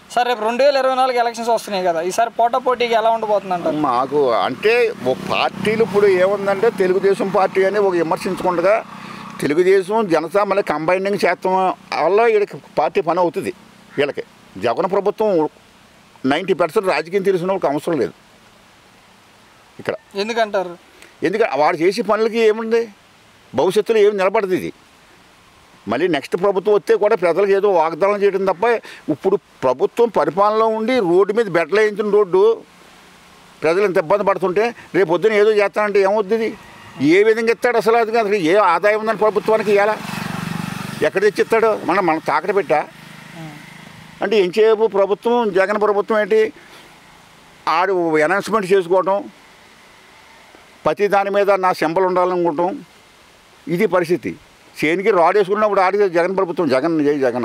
Sir రేపు రెండు వేల ఇరవై నాలుగు ఎలక్షన్స్ వస్తున్నాయి కదా ఈసారి పోటా పోటీకి ఎలా ఉండబోతుంది అంటారు మాకు అంటే ఒక పార్టీలు ఇప్పుడు ఏముందంటే తెలుగుదేశం పార్టీ అని ఒక విమర్శించకుండా తెలుగుదేశం జనతా మళ్ళీ కంబైనింగ్ చేస్తాం వల్ల వీళ్ళకి పార్టీ పని అవుతుంది వీళ్ళకి జగన్ ప్రభుత్వం నైంటీ పర్సెంట్ రాజకీయం తెలిసిన వాళ్ళకి అవసరం లేదు ఇక్కడ ఎందుకంటారు ఎందుకంటే వాడు చేసే పనులకి ఏముంది భవిష్యత్తులో ఏమి నిలబడదు ఇది మళ్ళీ నెక్స్ట్ ప్రభుత్వం వస్తే కూడా ప్రజలకు ఏదో వాగ్దానం చేయడం తప్ప ఇప్పుడు ప్రభుత్వం పరిపాలనలో ఉండి రోడ్డు మీద బెడ్లు వేయించిన రోడ్డు ప్రజలు ఇంత ఇబ్బంది పడుతుంటే రేపు పొద్దున ఏదో చేస్తానంటే ఏమవుతుంది ఏ విధంగా ఇస్తాడు అసలు అది కాదు ఏ ఆదాయం ఉందని ప్రభుత్వానికి ఇవ్వాలా ఎక్కడ తెచ్చి ఇస్తాడు మనం మనం తాకట పెట్టా అంటే ఎంతసేపు ప్రభుత్వం జగన్ ప్రభుత్వం ఏంటి ఆడు అనౌన్స్మెంట్ చేసుకోవటం ప్రతి దాని మీద నా సింబల్ ఉండాలనుకుంటాం ఇది పరిస్థితి చేనికి రాడ్ వేసుకున్నప్పుడు ఆడితే జగన్ ప్రభుత్వం జగన్ జై జగన్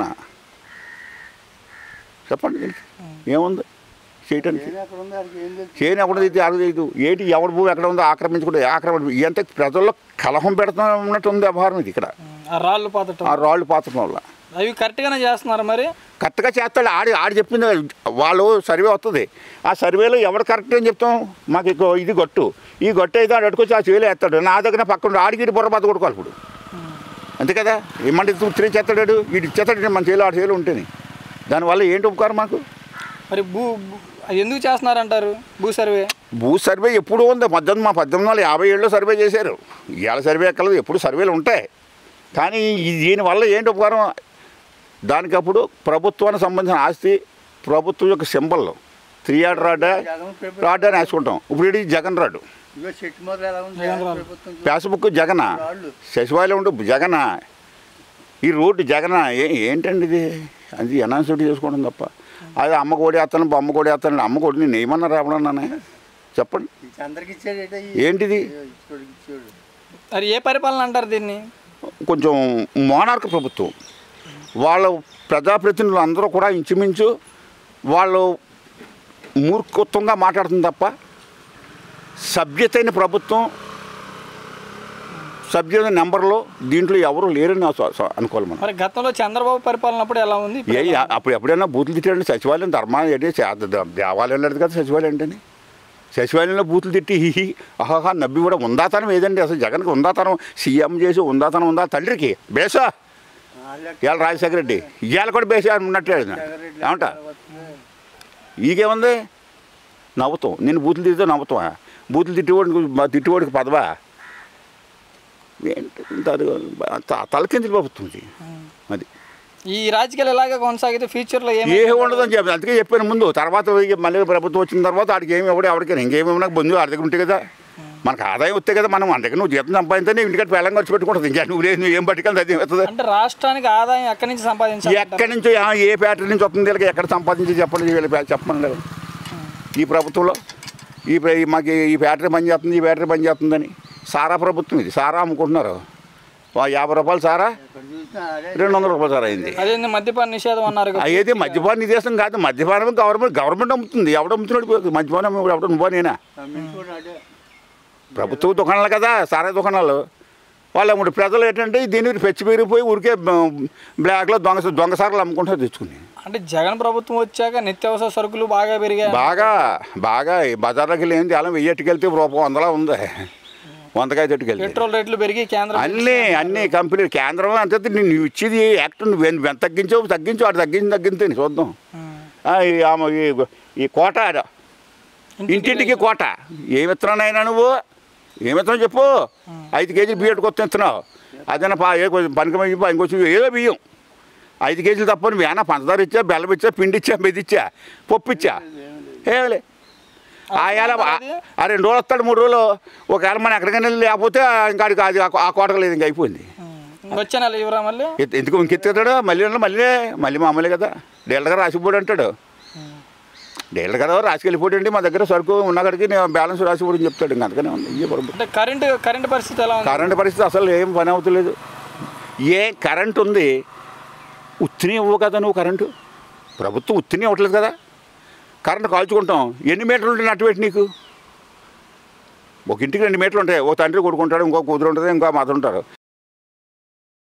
చెప్పండి దీనికి ఏముంది చేయటానికి చేయని ఎక్కడ ఇది అరగదు ఏంటి ఎవరి భూమి ఎక్కడ ఉందో ఆక్రమించుకుంటే ఆక్రమణ ఎంత ప్రజల్లో కలహం పెడతా ఉన్నట్టు ఉంది వ్యవహారం ఇది ఇక్కడ ఆ రాళ్ళు పాతటం ఆ రాళ్ళు పాతడం వల్ల అవి కరెక్ట్గానే చేస్తున్నారు మరి కరెక్ట్గా చేస్తాడు ఆడి ఆడి చెప్పింది వాళ్ళు సర్వే వస్తుంది ఆ సర్వేలో ఎవరు కరెక్ట్ అని చెప్తాం మాకు ఇగో ఇది గట్టు ఈ గట్టు అయితే ఆడు అడుకొచ్చి ఆ చేలు వేస్తాడు నా దగ్గర పక్కన ఆడికి బుర్ర బద్ద కొడుకోవాలి ఇప్పుడు అంతే కదా ఏమంటే ఉత్తరం చేస్తాడు వీడు ఇచ్చేస్తాడు మన చేలు ఆడ చేలు ఉంటుంది దానివల్ల ఏంటి ఉపకారం మాకు మరి భూ భూ- అది ఎందుకు చేస్తున్నారంటారు భూ సర్వే భూ సర్వే ఎప్పుడు ఉంది పద్దెనిమిది మా పద్దెనిమిది వందల యాభై ఏళ్ళు సర్వే చేశారు ఇవాళ సర్వే ఎక్కలేదు ఎప్పుడు సర్వేలు ఉంటాయి కానీ ఈ- దీనివల్ల ఏంటి ఉపకారం దానికప్పుడు ప్రభుత్వానికి సంబంధించిన ఆస్తి ప్రభుత్వం యొక్క సింబల్ త్రీ ఆర్డర్ రాడ్డా రాడ్డా అని వేసుకుంటాం ఇప్పుడు ఇది జగన్ రాడు ఇగో చెట్టు మొదలు ఎలా ఉంది జగన్ రాళ్ళు. ప్రభుత్వం చూ- పేసబుక్ జగన రాళ్ళు. శశివాలయం ఉండు జగన ఈ రోడ్డు జగన ఏ ఏంటండి ఇది అది అనౌన్స్మెంట్ చేసుకోవడం తప్ప అది అమ్మ కోడి వేస్తాను బొమ్మ కోడి వేస్తాను అమ్మ కోడి నేను ఏమన్నా రావడన్నానే చెప్పండి ఇది అందరికి ఇచ్చాడు ఏంటో ఈ- ఏంటిది ఇగో ఇచ్చాడు ఇచ్చాడు మరి ఏ పరిపాలన అంటారు దీన్ని కొంచెం మోనార్క్ ప్రభుత్వం వాళ్ళ ప్రజాప్రతినిధులు అందరూ కూడా ఇంచుమించు వాళ్ళు మూర్ఖత్వంగా మాట్లాడుతుంది తప్ప సభ్యతైన ప్రభుత్వం సభ్యుల నెంబర్లో దీంట్లో ఎవరు లేరని అస- అస- అనుకోవాలి మనం మరి గతంలో చంద్రబాబు పరిపాలన అప్పుడు ఎలా ఉంది ఇప్పుడు ఏ ఎలా ఉంది? అప్పుడు ఎప్పుడైనా బూతులు తిట్టాడండి సచివాలయం ధర్మాలు ఏంటి చే- ద- దేవాలయం లేదు కదా సచివాలయం ఏంటని సచివాలయంలో బూతులు తిట్టి హిహి అహాహా నవ్వి కూడా ఉందాతనం ఏదండి అసలు జగన్కి ఉందాతనం సీఎం చేసి ఉందాతనం ఉందా తండ్రికి బేసా వాళ్ళకి ఇవాళ రాజశేఖర రెడ్డి ఇవాళ కూడా బేసా ఉన్నట్లే జగన్రెడ్డి ఏమంట వస్తుంది. ఈకేముంది నవ్వుతాం నేను బూతులు తిడితే నవ్వుతావా బూతులు తిట్టేవాడికి మా తిట్టేవాడికి పదవా ఏంటి ఇంత అది త- తలకిందులు ప్రభుత్వం ఇది అది ఈ రాజకీయాలు ఇలాగే కొనసాగితే ఫ్యూచర్లో ఏమి ఏ ఉండదని చెప్పి అందుకే చెప్పాను ముందు తర్వాత ఇక మళ్ళీ ప్రభుత్వం వచ్చిన తర్వాత ఆడికి ఏమి ఇవ్వడు ఎవరికైనా ఇంకేమి ఇవ్వడానికి బంధువు ఆడి దగ్గర ఉంటే కదా మనకు ఆదాయం వస్తే కదా మనం మన దగ్గర నువ్వు జీతం సంపాదించే నీ ఇంటికి వెళ్ళం ఖర్చు పెట్టుకుంటుంది ఇంకా నువ్వు లేదు నువ్వు ఏం పట్టుకెళ్ళి అది అవుతుంది అంటే రాష్ట్రానికి ఆదాయం ఎక్కడి నుంచి సంపాదించాలి ఎక్కడి నుంచో ఆ- ఏ ఫ్యాక్టరీ నుంచి వస్తుంది వీళ్ళకి ఎక్కడ సంపాదించి చెప్పండి వీళ్ళ ఫ్యా- చెప్పండి వీళ్ళకి. ఈ ప్రభుత్వంలో ఈ ప్ర- ఈ మాకు ఈ ఫ్యాక్టరీ పని చేస్తుంది ఈ ఫ్యాక్టరీ పని చేస్తుందని సారా ప్రభుత్వం ఇది సారా అమ్ముకుంటున్నారు వా యాభై రూపాయలు సారా ఎక్కడ చూసినా అదే రెండు వందల రూపాయలు సారా అయింది అదేంది మద్యపాన నిషేధం అన్నారు కదా. అయ్యేది మద్యపాన నిదేశం కాదు మద్యపానం గవర్నమెంట్ గవర్నమెంట్ అమ్ముతుంది ఎవడు అమ్ముతున్నాడు మద్యపానం అమ్ముడు ఎవడు నువ్వా నేనా అమ్మించుకోండి అదే ప్రభుత్వ దుకాణాలు కదా సారా దుకాణాలు వాళ్ళు అమ్ముడు ప్రజలు ఏంటంటే దీనికి పెచ్చి పెరిగిపోయి ఊరికే బ- బ్లాక్లో దొంగ దొంగ సారాలు అమ్ముకుంటారు తెచ్చుకుని అంటే జగన్ ప్రభుత్వం వచ్చాక నిత్యావసర సరుకులు బాగా పెరిగాయి బాగా బాగా ఈ బజార్లోకి వెళ్ళి ఏంటి అలా వెయ్యట్టుకెళ్తే రూపాయి వందలా ఉంది వందకాయ తట్టుకెళ్తే పెట్రోల్ రేట్లు పెరిగి కేంద్రం అన్నీ అన్ని కంపెనీ కేంద్రం అంతే నువ్వు ఇచ్చేది యాక్ట్ నువ్వు ఎంత ఎంత తగ్గించావు తగ్గించు వాడు తగ్గించి తగ్గితే చూద్దాం ఉం. ఆ, ఈ ఆమె ఈ- ఈ కోట ఆడ. ఇంటింటికి కోట ఏమి ఇస్తున్నానైనా నువ్వు ఏమి ఇస్తున్నావు చెప్పు ఐదు కేజీలు బియ్యం కొత్త ఇస్తున్నావు అదైనా పా ఏ కొంచెం పనికి మంచి ఇంకొచ్చి ఏదో బియ్యం ఐదు కేజీలు తప్ప నువ్వు ఏమైనా పంచదార ఇచ్చా బెల్లం ఇచ్చా పిండి ఇచ్చా మెది ఇచ్చా పప్పు ఇచ్చా ఏమలే ఆయాల ఆ రెండు రోజులు వస్తాడు మూడు రోజులు ఒకవేళ మనం ఎక్కడికైనా వెళ్ళి లేకపోతే ఇంకా ఆడికి అది ఆ- ఆ కోటకు లేదు ఇంకా అయిపోయింది ఉం. వచ్చే నెల ఇవ్వరా మళ్ళీ ఎత్- ఎందుకు ఇంకెత్తాడు మళ్ళీ అన్నా మళ్ళీ మళ్ళీ మామూలే కదా డీలర్ గారు రాసిపోడు అంటాడు డీలర్ గారు రాసుకెళ్ళిపోడు అండి మా దగ్గర సరుకు ఉన్నక్కడికి నేను బ్యాలెన్స్ రాసిపోడు అని చెప్తాడు ఇంకా అందుకనే ఉంది ఇయ్యే పొరపాటు. అంటే కరెంటు కరెంటు పరిస్థితి ఎలా ఉంది కరెంట్ పరిస్థితి అసలు ఏం పని అవుతలేదు ఏ కరెంట్ ఉంది ఉత్తిని ఇవ్వవు కదా నువ్వు కరెంటు ప్రభుత్వం ఉత్తిని ఇవ్వట్లేదు కదా కరెంట్ కాల్చుకుంటాం ఎన్ని మీటర్లు ఉంటుంది అటు నీకు ఒక ఇంటికి రెండు మీటర్లు ఉంటాయి ఒక తండ్రి కొడుకుంటాడు ఇంకో కూతురు ఉంటుంది ఇంకో మదర్ ఉంటారు